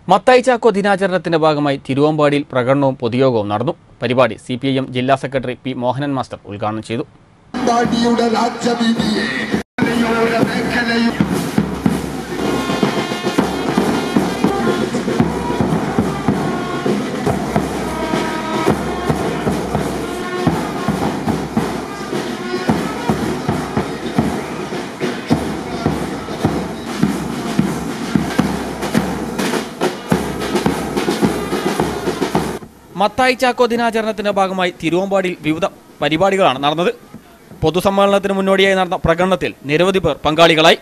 മത്തായി ചാക്കോ ദിനാചരണത്തിന്റെ ഭാഗമായി തിരുവമ്പാടിയിൽ പ്രകടനവും പൊതുയോഗവും നടന്നു പരിപാടി സി ജില്ലാ സെക്രട്ടറി പി മോഹനൻ മാസ്റ്റർ ഉദ്ഘാടനം ചെയ്തു പാടിയുടെ രാജ്യവീതിയെ മലയോര മേഖലയും മത്തായി ചാക്കോ ദിനാചരണത്തിന്റെ ഭാഗമായി തിരുവമ്പാടിയിൽ വിവിധ പരിപാടികളാണ് നടന്നത് പൊതുസമ്മേളനത്തിന് മുന്നോടിയായി നടന്ന പ്രകടനത്തിൽ നിരവധി പേർ പങ്കാളികളായി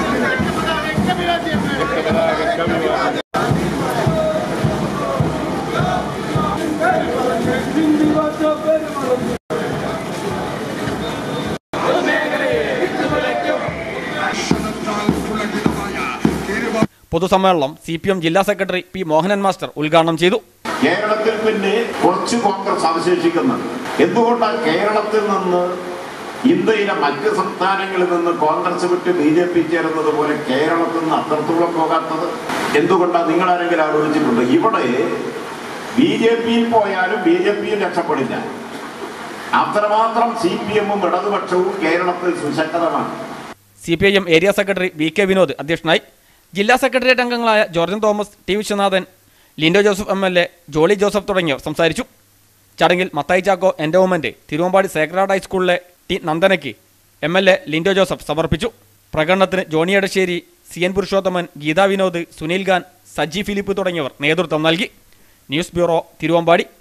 ഭക്ഷണത്താൽ പുളകിതമായ തിരുവ പൊതുസമ്മേളനം സി ജില്ലാ സെക്രട്ടറി പി മോഹനൻ മാസ്റ്റർ ഉദ്ഘാടനം ചെയ്തു കേരളത്തിൽ പിന്നെ കുറച്ച് കോൺഗ്രസ് അവശേഷിക്കുന്നുണ്ട് എന്തുകൊണ്ടാണ് കേരളത്തിൽ നിന്ന് ഇന്ത്യയിലെ മറ്റ് സംസ്ഥാനങ്ങളിൽ നിന്ന് കോൺഗ്രസ് വിട്ട് ബി ജെ പി ചേരുന്നത് പോലെ കേരളത്തിൽ നിന്ന് അത്രത്തോളം പോകാത്തത് എന്തുകൊണ്ടാണ് നിങ്ങൾ ആരെങ്കിലും ആലോചിച്ചിട്ടുണ്ട് ഇവിടെ ബി ജെ പിയിൽ പോയാലും ബി ജെ പിയിൽ രക്ഷപ്പെടില്ല അത്രമാത്രം സി പി എമ്മും ഇടതുപക്ഷവും കേരളത്തിൽ സുശക്തമാണ് C P I M area secretary V K Vinod അധ്യക്ഷനായി ജില്ലാ സെക്രട്ടേറിയറ്റ് അംഗങ്ങളായ Jorjan Thomas T Viswanathan Lindo Joseph M L A Jolly Joseph തുടങ്ങിയവർ സംസാരിച്ചു ചടങ്ങിൽ മത്തായി ചാക്കോ എൻഡോമെന്റ് തിരുവമ്പാടി സേക്രഡ് ഹൈസ്കൂളിലെ ടി നന്ദനയ്ക്ക് M L A Lindo Joseph സമർപ്പിച്ചു പ്രകടനത്തിന് ജോണി എടശ്ശേരി സി എൻ പുരുഷോത്തമൻ ഗീതാ വിനോദ് സുനിൽ ഖാൻ സജി ഫിലിപ്പ് തുടങ്ങിയവർ നേതൃത്വം നൽകി ന്യൂസ് ബ്യൂറോ തിരുവമ്പാടി